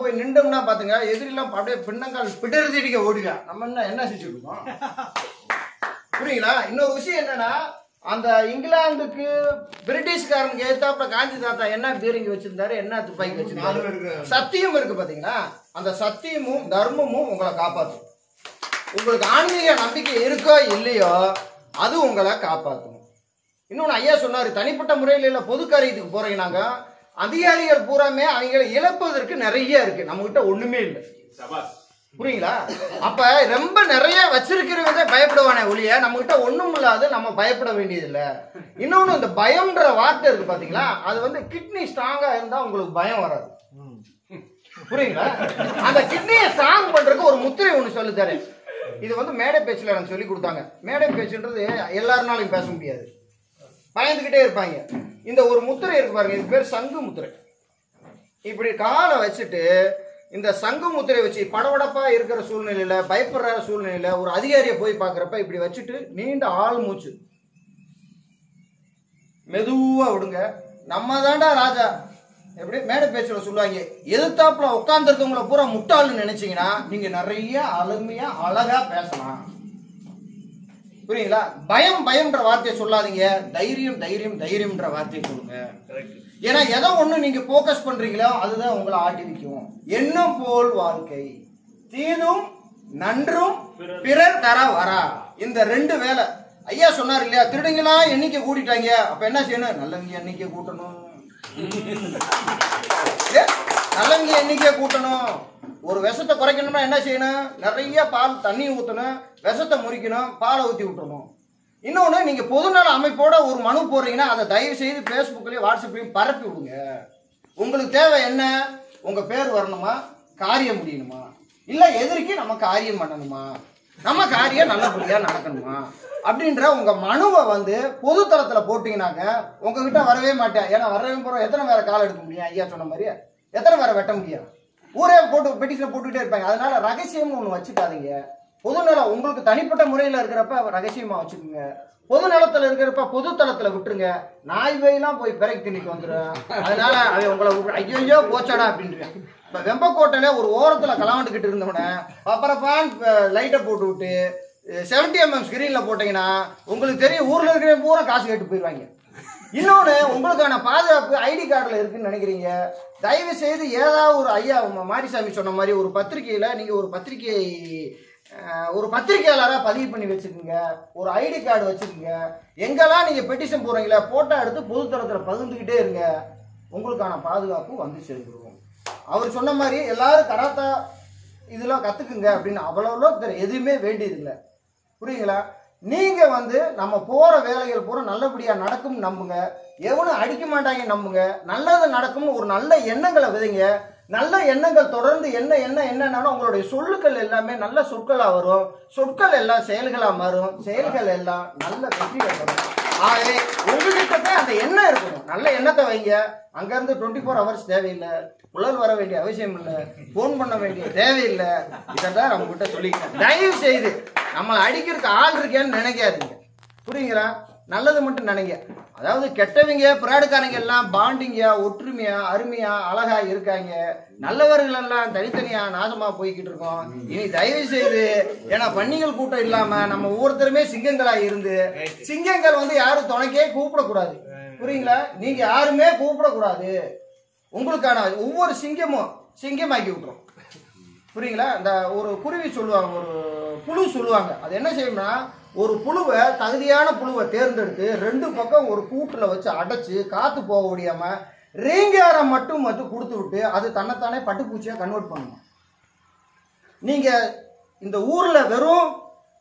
போய் நின்றோம்னா பாத்துங்க எதிரிலாம் அப்படியே பின்னங்கால் பிடர்திடிக்க ஓடிடலாம் நம்ம என்ன என்ன செஞ்சுட்டு இருக்கோம் புரியுங்களா இன்னொரு விஷயம் என்னன்னா அந்த இங்கிலாந்துக்கு பிரிட்டிஷ்காரனுக்கு ஏத்தாப்புல காந்தி தாத்தா என்ன பீரங்கி வச்சிருந்தாரு என்ன துப்பாக்கி வச்சிருந்தாரு சத்தியம் இருக்கு பாத்தீங்களா அந்த சத்தியமும் தர்மமும் உங்களை காப்பாத்தும் உங்களுக்கு ஆன்மீக நம்பிக்கை இருக்கோ இல்லையோ அது உங்களை காப்பாற்றும் இன்னொன்று ஐயா சொன்னாரு தனிப்பட்ட முறையில் இல்லை பொது காரியத்துக்கு போறீங்கன்னாங்க அதிகாரிகள் பூராமே அவங்களை இழப்பதற்கு நிறைய இருக்கு நம்ம கிட்ட ஒண்ணுமே இல்லை சபாஸ் புரியுங்களா அப்ப ரொம்ப நிறைய வச்சிருக்கிறவங்க பயப்படுவானே ஒழிய நம்ம கிட்ட ஒண்ணும் இல்லாத நம்ம பயப்பட வேண்டியது இல்ல இன்னொன்னு இந்த பயம்ன்ற வார்த்தை இருக்கு பாத்தீங்களா அது வந்து கிட்னி ஸ்ட்ராங்கா இருந்தா உங்களுக்கு பயம் வராது புரியுங்களா அந்த கிட்னியை ஸ்ட்ராங் பண்றதுக்கு ஒரு முத்திரை ஒண்ணு சொல்லி தரேன் இது வந்து மேடை பேச்சுல எனக்கு சொல்லி கொடுத்தாங்க மேடை பேச்சுன்றது எல்லாருனாலையும் பேச முடியாது பயந்துகிட்டே இருப்பாங்க இந்த ஒரு முத்திரை இருக்கு பாருங்க இது பேர் சங்கு முத்திரை இப்படி காலை வச்சுட்டு இந்த சங்கு முத்திரை வச்சு படபடப்பா இருக்கிற சூழ்நிலையில பயப்படுற சூழ்நிலையில ஒரு அதிகாரியை போய் பார்க்கறப்ப இப்படி வச்சுட்டு நீண்ட ஆள் மூச்சு மெதுவா விடுங்க நம்ம தாண்டா ராஜா எப்படி மேடை பேச்சுல சொல்லுவாங்க எதிர்த்தாப்புல உட்காந்துருக்கவங்கள பூரா முட்டாள்னு நினைச்சீங்கன்னா நீங்க நிறைய அருமையா அழகா பேசலாம் புரியுங்களா பயம் பயம்ன்ற வார்த்தையை சொல்லாதீங்க தைரியம் தைரியம் தைரியம்ன்ற வார்த்தையை சொல்லுங்க ஏன்னா எதை ஒண்ணு நீங்க போக்கஸ் பண்றீங்களோ அதுதான் உங்களை ஆட்டி நிற்கும் எண்ணம் போல் வாழ்க்கை தீதும் நன்றும் பிறர் தர வரா இந்த ரெண்டு வேலை ஐயா சொன்னார் இல்லையா திருடுங்களா எண்ணிக்கை கூட்டிட்டாங்க அப்ப என்ன செய்யணும் நல்லவங்க எண்ணிக்கை கூட்டணும் ஏ, நல்லவங்க எண்ணிக்கையை கூட்டணும் ஒரு விஷத்தை குறைக்கணும்னா என்ன செய்யணும் நிறைய பால் தண்ணி ஊற்றணும் விஷத்தை முறிக்கணும் பாலை ஊற்றி விட்டுறணும் இன்னொன்று நீங்கள் பொதுநல அமைப்போட ஒரு மனு போடுறீங்கன்னா அதை தயவு செய்து ஃபேஸ்புக்லேயும் வாட்ஸ்அப்லையும் பரப்பி விடுங்க உங்களுக்கு தேவை என்ன உங்கள் பேர் வரணுமா காரியம் முடியணுமா இல்லை எதிர்க்கு நம்ம காரியம் பண்ணணுமா நம்ம காரியம் நல்லபடியாக நடக்கணுமா அப்படின்ற உங்க மனுவை வந்து பொது தளத்துல போட்டீங்கன்னாக்க உங்ககிட்ட வரவே மாட்டேன் ஏன்னா வரவே போறோம் எத்தனை வேற கால் எடுக்க முடியும் ஐயா சொன்ன மாதிரி எத்தனை வேற வெட்ட முடியும் ஊரே போட்டு பெட்டிஷன் போட்டுக்கிட்டே இருப்பாங்க அதனால ரகசியம்னு ஒண்ணு வச்சுக்காதீங்க பொதுநலம் உங்களுக்கு தனிப்பட்ட முறையில இருக்கிறப்ப ரகசியமா வச்சுக்கோங்க பொது நலத்துல இருக்கிறப்ப பொது தளத்துல விட்டுருங்க நாய் வயெல்லாம் போய் பிறகு திணிக்கு வந்துடும் அதனால அவன் உங்களை ஐயோ போச்சாடா அப்படின்றேன் இப்ப வெம்பக்கோட்டையில ஒரு ஓரத்துல கலாண்டுக்கிட்டு இருந்தவன பப்பரப்பான் லைட்டை போட்டு விட்டு செவன்டி எம்எம் ஸ்கிரீன்ல போட்டீங்கன்னா உங்களுக்கு தெரியும் ஊர்ல இருக்கிற பூரா காசு கேட்டு போயிடுவாங்க இன்னொன்று உங்களுக்கான பாதுகாப்பு ஐடி கார்டில் இருக்குன்னு நினைக்கிறீங்க தயவு செய்து ஏதாவது ஒரு ஐயா ம- மாரிசாமி சொன்ன மாதிரி ஒரு பத்திரிக்கையில் நீங்கள் ஒரு பத்திரிக்கை அஹ், ஒரு பத்திரிக்கையாளராக பதிவு பண்ணி வச்சுக்கோங்க ஒரு ஐடி கார்டு வச்சுக்கோங்க எங்கெல்லாம் நீங்கள் பெட்டிஷன் போடுறீங்களா ஃபோட்டோ எடுத்து பொதுத்தளத்தில் பகிர்ந்துக்கிட்டே இருங்க உங்களுக்கான பாதுகாப்பு வந்து சேர்ந்துருவோம் அவர் சொன்ன மாதிரி எல்லாரும் கராத்தா இதெல்லாம் கற்றுக்குங்க அப்படின்னு அவ்வளோ எதுவுமே வேண்டியதில்லை புரியுங்களா நீங்க வந்து நம்ம போற வேலைகள் பூரா நல்லபடியா நடக்கும் நம்புங்க எவனும் அடிக்க மாட்டாங்க நம்புங்க நல்லது நடக்கும்னு ஒரு நல்ல எண்ணங்களை விதைங்க நல்ல எண்ணங்கள் தொடர்ந்து என்ன என்ன என்னன்னா உங்களுடைய சொல்லுக்கள் எல்லாமே நல்ல சொற்களா வரும் சொற்கள் எல்லாம் செயல்களா மாறும் செயல்கள் எல்லாம் நல்ல வெற்றிகள் வரும் ஆகவே உங்ககிட்ட போய் அந்த எண்ணம் இருக்கணும் நல்ல எண்ணத்தை வைங்க அங்க இருந்து டுவெண்ட்டி ஃபோர் ஹவர்ஸ் தேவையில்லை புலல் வர வேண்டிய அவசியம் இல்லை ஃபோன் பண்ண வேண்டிய தேவையில்லை இதான் நம்ம கிட்ட சொல்லிக்கிறேன் தயவு செய்து நம்மளை அடிக்கிறதுக்கு ஆள் இருக்கேன்னு நினைக்காதீங்க புரியுங்களா நல்லது மட்டும் நினைங்க அதாவது கெட்டவங்க பிராடுக்காரங்க எல்லாம் பாண்டிங்கா ஒற்றுமையா அருமையா அழகா இருக்காங்க நல்லவர்கள் எல்லாம் தனித்தனியா நாசமா போய்கிட்டு இருக்கோம் இனி தயவு செய்து ஏன்னா பன்னிகள் கூட்டம் இல்லாம நம்ம ஒவ்வொருத்தருமே சிங்கங்களா இருந்து சிங்கங்கள் வந்து யாரும் துணைக்கே கூப்பிடக்கூடாது புரியுங்களா நீங்க யாருமே கூப்பிடக்கூடாது உங்களுக்கான ஒவ்வொரு சிங்கமும் சிங்கமாக்கி விட்டுரும் புரியுங்களா இந்த ஒரு குருவி சொல்லுவாங்க ஒரு புழு சொல்லுவாங்க அது என்ன செய்யும்னா ஒரு புழுவை தகுதியான புழுவை தேர்ந்தெடுத்து ரெண்டு பக்கம் ஒரு கூட்டுல வச்சு அடைச்சு காத்து போக முடியாம ரீங்காரம் மட்டும் மட்டும் கொடுத்து விட்டு அது தன்னைத்தானே பட்டுப்பூச்சியா கன்வெர்ட் பண்ணும் நீங்க இந்த ஊர்ல வெறும்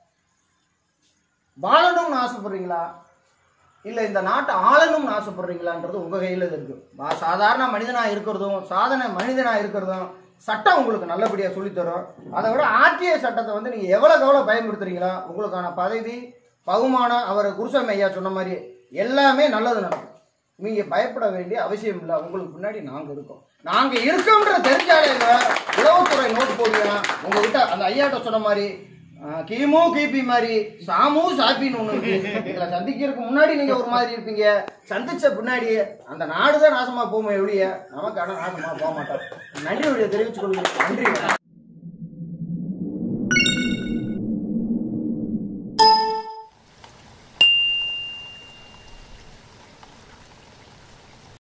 வாழணும்னு ஆசைப்படுறீங்களா இல்ல இந்த நாட்டை ஆளணும்னு ஆசைப்படுறீங்களான்றது உங்க கையில இருக்கு வா- சாதாரண மனிதனா இருக்கிறதும் சாதனை மனிதனா இருக்கிறதும் சட்டம் உங்களுக்கு நல்லபடியா சொல்லித் தரும் அதை விட ஆர்டிஐ சட்டத்தை வந்து நீங்க எவ்வளவு எவ்வளவு பயன்படுத்துறீங்களோ உங்களுக்கான பதவி பகுமானம் அவர் குருசாமி ஐயா சொன்ன மாதிரி எல்லாமே நல்லது நடக்கும் நீங்க பயப்பட வேண்டிய அவசியம் இல்லை உங்களுக்கு முன்னாடி நாங்க இருக்கோம் நாங்க இருக்கோம்ன்ற தெரிஞ்சாலே உளவுத்துறை நோட்டு போடுவோம் உங்ககிட்ட அந்த ஐயாட்ட சொன்ன மாதிரி ஆ, கிமு கிபி மாதிரி சாமு சாப்பின்னு ஒண்ணு இருக்கு எங்களை சந்திக்கிறதுக்கு முன்னாடி நீங்க ஒரு மாதிரி இருப்பீங்க சந்திச்ச பின்னாடி அந்த நாடு தான் நாசமா போகும் எப்படிய நமக்கு ஆனா நாசமா போக மாட்டோம் நன்றி தெரிவிச்சுக் கொள்கிறேன் நன்றி